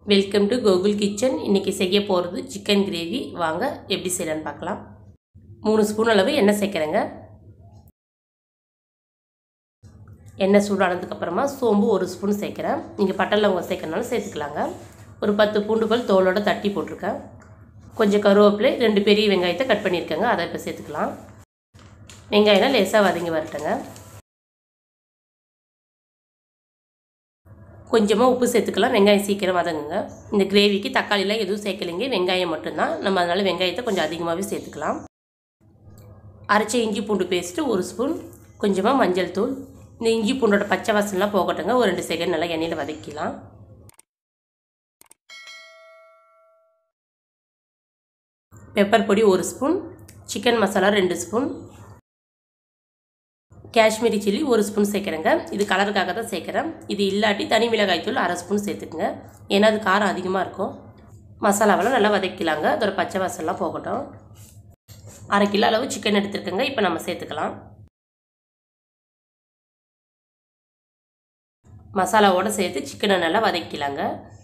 welcome to Gokul kitchen இன்றைக்கி செய்ய போகிறது சிக்கன் கிரேவி வாங்க எப்படி செய்யலான்னு பார்க்கலாம் மூணு ஸ்பூன் அளவு எண்ணெய் சேர்க்குறேங்க எண்ணெய் சூடானதுக்கப்புறமா சோம்பு ஒரு ஸ்பூன் சேர்க்குறேன் நீங்கள் பட்டை லவங்கம் சேர்க்கறனாலும் சேர்த்துக்கலாங்க ஒரு பத்து பூண்டு பல் தோலோட தட்டி போட்டிருக்கேன் கொஞ்சம் கருவேப்பிலை ரெண்டு பெரிய வெங்காயத்தை கட் பண்ணியிருக்கேங்க அதை இப்போ சேர்த்துக்கலாம் வெங்காயம்லாம் லேசாக வதங்கி வரட்டுங்க கொஞ்சமாக உப்பு சேர்த்துக்கலாம் வெங்காயம் சீக்கிரம் வதங்குங்க இந்த கிரேவிக்கு தக்காளிலாம் எதுவும் சேர்க்கலைங்க வெங்காயம் மட்டும்தான் நம்ம அதனால் வெங்காயத்தை கொஞ்சம் அதிகமாகவே சேர்த்துக்கலாம் அரைச்ச இஞ்சி பூண்டு பேஸ்ட்டு ஒரு ஸ்பூன் கொஞ்சமாக மஞ்சள் தூள் இந்த இஞ்சி பூண்டோட பச்சை வாசனெலாம் போகட்டுங்க ஒரு ரெண்டு செகண்ட் நல்லா எண்ணெயில் வதக்கிக்கலாம் பெப்பர் பொடி ஒரு ஸ்பூன் சிக்கன் மசாலா ரெண்டு ஸ்பூன் காஷ்மீரி சில்லி ஒரு ஸ்பூன் சேர்க்குறேங்க இது கலருக்காக தான் சேர்க்குறேன் இது இல்லாட்டி தனி மிளகாய் தூள் அரை ஸ்பூன் சேர்த்துக்குங்க ஏன்னா அது காரம் அதிகமாக இருக்கும் மசாலாவெல்லாம் நல்லா வதக்கிலாங்க அதோட பச்சை வாசல்லாம் போகட்டும் அரை கிலோ அளவு சிக்கன் எடுத்துருக்கேங்க இப்போ நம்ம சேர்த்துக்கலாம் மசாலாவோடு சேர்த்து சிக்கனை நல்லா வதக்கிலாங்க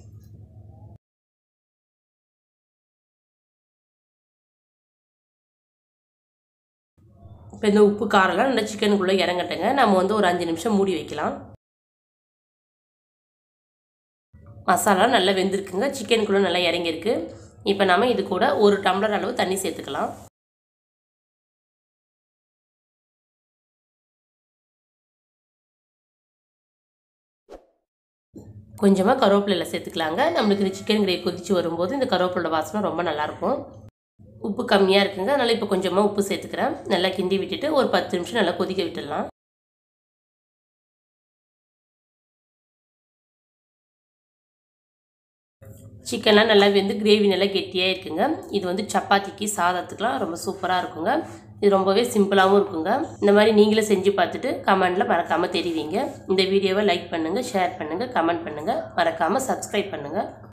இப்போ இந்த உப்பு காரெல்லாம் நல்லா சிக்கனுக்குள்ளே இறங்கட்டுங்க நம்ம வந்து ஒரு அஞ்சு நிமிஷம் மூடி வைக்கலாம் மசாலா நல்லா வெந்திருக்குங்க சிக்கனுக்குள்ளே நல்லா இறங்கியிருக்கு இப்போ நம்ம இது கூட ஒரு டம்ளர் அளவு தண்ணி சேர்த்துக்கலாம் கொஞ்சமாக கருவேப்பிலையில் சேர்த்துக்கலாங்க நம்மளுக்கு இந்த சிக்கன் கிரேவி கொதித்து வரும்போது இந்த கருவேப்பிலை வாசனை ரொம்ப நல்லாயிருக்கும் உப்பு கம்மியாக இருக்குங்க அதனால் இப்போ கொஞ்சமாக உப்பு சேர்த்துக்கிறேன் நல்லா கிண்டி விட்டுட்டு ஒரு பத்து நிமிஷம் நல்லா கொதிக்க விட்டுடலாம் சிக்கன்லாம் நல்லா வெந்து கிரேவி நல்லா கெட்டியாக இருக்குங்க இது வந்து சப்பாத்திக்கு சாதத்துக்குலாம் ரொம்ப சூப்பராக இருக்குங்க இது ரொம்பவே சிம்பிளாகவும் இருக்குங்க இந்த மாதிரி நீங்களே செஞ்சு பார்த்துட்டு கமெண்டில் மறக்காமல் தெரிவிங்க இந்த வீடியோவை லைக் பண்ணுங்கள் ஷேர் பண்ணுங்கள் கமெண்ட் பண்ணுங்கள் மறக்காமல் சப்ஸ்கிரைப் பண்ணுங்கள்